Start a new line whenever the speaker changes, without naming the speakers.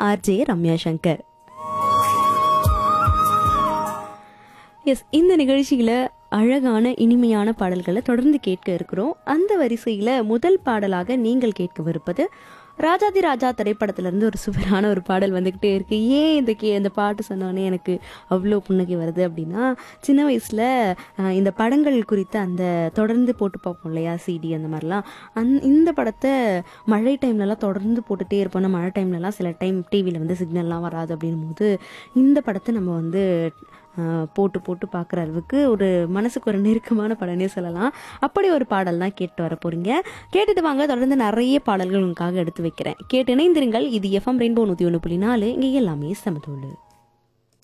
RJ Ramya Shankar S இந்த நிகழ்ச்சியில் அழகான இனிமையான பாடல்களை தொடர்ந்து கேட்க இருக்கிறோம் அந்த வரிசையில் முதல் பாடலாக நீங்கள் கேட்கவிருப்பது ராஜாதி ராஜா திரைப்படத்திலேருந்து ஒரு சூப்பரான ஒரு பாடல் வந்துக்கிட்டே இருக்கு ஏன் இந்த கே இந்த பாட்டு சொன்னோன்னே எனக்கு அவ்வளோ புன்னகை வருது அப்படின்னா சின்ன வயசில் இந்த படங்கள் குறித்த அந்த தொடர்ந்து போட்டு பார்ப்போம் இல்லையா சிடி அந்த மாதிரிலாம் அந் இந்த படத்தை மழை டைம்லலாம் தொடர்ந்து போட்டுகிட்டே இருப்போம் நம்ம மழை டைம்லலாம் சில டைம் டிவியில் வந்து சிக்னல்லாம் வராது அப்படின்னும் போது இந்த படத்தை நம்ம வந்து ஆஹ், போட்டு போட்டு பார்க்குற அளவுக்கு ஒரு மனசுக்கு ஒரு நெருக்கமான படம்னே சொல்லலாம் அப்படி ஒரு பாடல் தான் கேட்டு வர போகிறீங்க கேட்டுட்டு வாங்க தொடர்ந்து நிறைய பாடல்கள் உங்களுக்காக எடுத்து வைக்கிறேன் கேட்டு இணைந்திருங்கள் இது எஃப்எம் ரெயின்போ நூற்றி ஒன்று புள்ளி நாலு இங்கே எல்லாமே சமதோடு